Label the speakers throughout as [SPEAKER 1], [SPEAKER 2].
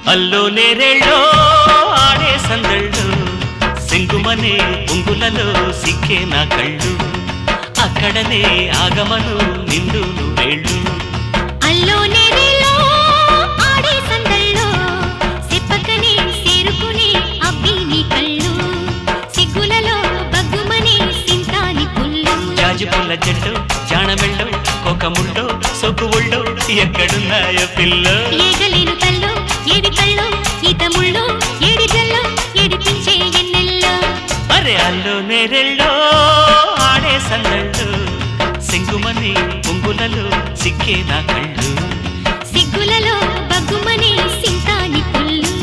[SPEAKER 1] అల్లో నేరేళ్ళో ఆడే సందళ్ళు సింగుమనే పొంగులలో సిక్కే నా కళ్ళు అక్కడనే ఆగమను నిండు వేళ్ళు
[SPEAKER 2] అల్లో నేరేలో ఆడే సందల్లో సిప్పకనే సేరుకునే అబ్బి నీ కళ్ళు సిగ్గులలో బగ్గుమనే సింతాని పుల్లు
[SPEAKER 1] జాజి పుల్ల జడ్డు జాణమెళ్ళో కొకముళ్ళో సొక్కు ఒళ్ళో ఎక్కడున్నాయో పిల్ల
[SPEAKER 2] ఏగలేను తల్లో ఏడి కళ్ళు ఈత ముళ్ళు ఏడి జల్లో ఏడిపించే ఎన్నెల్లో
[SPEAKER 1] అరే అల్లో నేరెళ్ళో ఆడే సందళ్ళు సింగుమని పొంగులలో సిక్కే నా కళ్ళు
[SPEAKER 2] సిగ్గులలో బగ్గుమనే సింతాని పుల్లు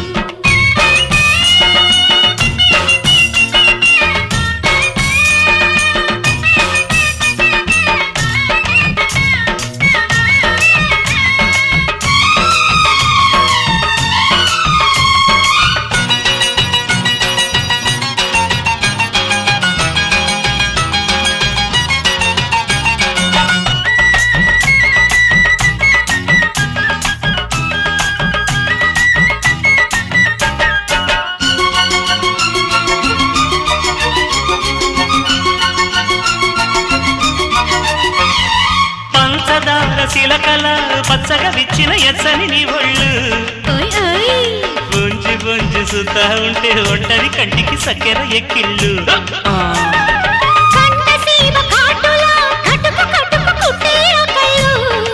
[SPEAKER 1] పంచదార శిలకల పచ్చగా విచ్చిన ఎచ్చని నీ ఒళ్ళు
[SPEAKER 2] ఓయ్ ఓయ్
[SPEAKER 1] గుంజి గుంజి సుతా ఉంటే ఒంటరి కంటికి సక్కెర ఎక్కిళ్ళు
[SPEAKER 2] కంటసీమ కాటులా కటుకు కటుకు కుట్టే ఆ కళ్ళు.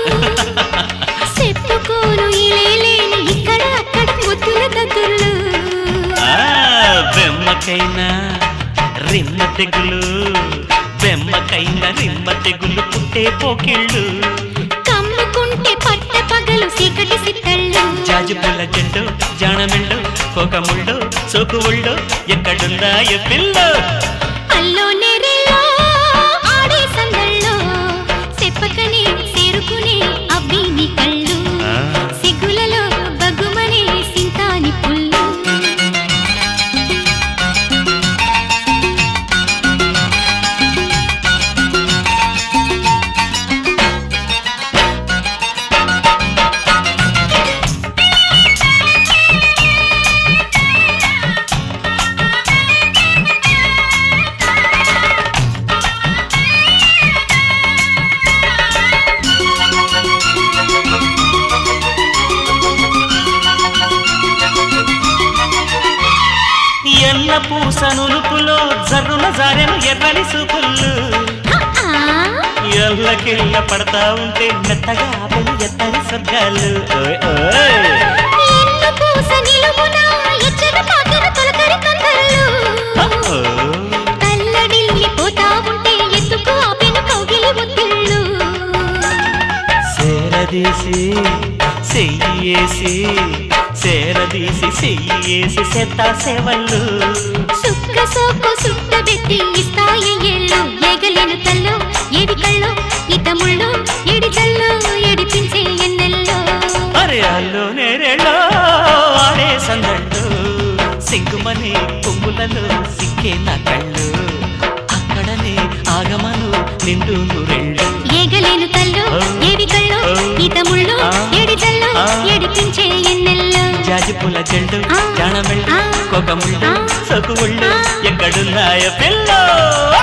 [SPEAKER 2] చెప్పుకోను ఇలేలేని ఇక్కడ అక్కడ ముద్దుల దద్దుళ్ళు.
[SPEAKER 1] ఆ, బెమ్మకైనా రిమ్మ తెగులు బెమ్మకైనా రిమ్మ తెగులు పుట్టే పోకిళ్ళు
[SPEAKER 2] కమ్ముకుంటే పట్ట పగలు చీకటి సిట్టళ్ళు.
[SPEAKER 1] జాజి పుల్ల జండు జాణమెళ్ళు కోకముళ్ళు సోకు ఒళ్ళు ఎక్కడున్నాయ పిల్ల
[SPEAKER 2] అల్లో నెరెల్లో ఆడే సందల్లో చెప్పకనే చేరుకునే అబ్బి నీ కళ్ళు.
[SPEAKER 1] ఆ.
[SPEAKER 2] సిగ్గులలో బగ్గుమనే సింతాని పుల్లు
[SPEAKER 1] ఎల్ల పూస నునుపులో జర్రున జారెను ఎర్రని సూపుళ్ళు
[SPEAKER 2] ఆ
[SPEAKER 1] ఎల్లకిళ్ళ పడతా ఉంటే మెత్తగా ఆపెను ఎత్తని స్వర్గాలు ఓయ్ ఓయ్
[SPEAKER 2] ఎన్ను పూస నిలువున ఎచ్చట పాకన తొలకరి కందళ్ళు.
[SPEAKER 1] అహో.
[SPEAKER 2] తల్లడిల్లిపోతా ఉంటే ఎత్తుకు ఆపెను కౌగిలి ముద్దుళ్ళు.
[SPEAKER 1] సేరదీసి సెయ్యేసి సేరదీసి సెయ్యేసి సెత్తా సేవళ్ళు
[SPEAKER 2] సుక్క సోకు సుట్టబెట్టి ఇస్తాయి ఏళ్ళు. ఏగలేను తల్లో, ఏడి కళ్ళు, ఈత ముళ్ళు, ఏడి జల్లు, ఏడిపించే ఎన్నెల్లో.
[SPEAKER 1] అరే అల్లు నేరేళ్ళో ఆడే సందళ్ళు సింగుమని కొమ్ములలో సిక్కే నా కళ్ళు అక్కడనే ఆగమను నిండు నూరెళ్ళు
[SPEAKER 2] ఏగలేను తల్లో, ఏడి కళ్ళు, ఈత ముళ్ళు, ఏడి జల్లు, ఏడిపించే ఎన్నెల్లో.
[SPEAKER 1] జాజి పూల జల్లు జాణమెళ్ళు కొకముళ్ళు సొకు ఒళ్ళు ఎక్కడున్నాయ పిల్ల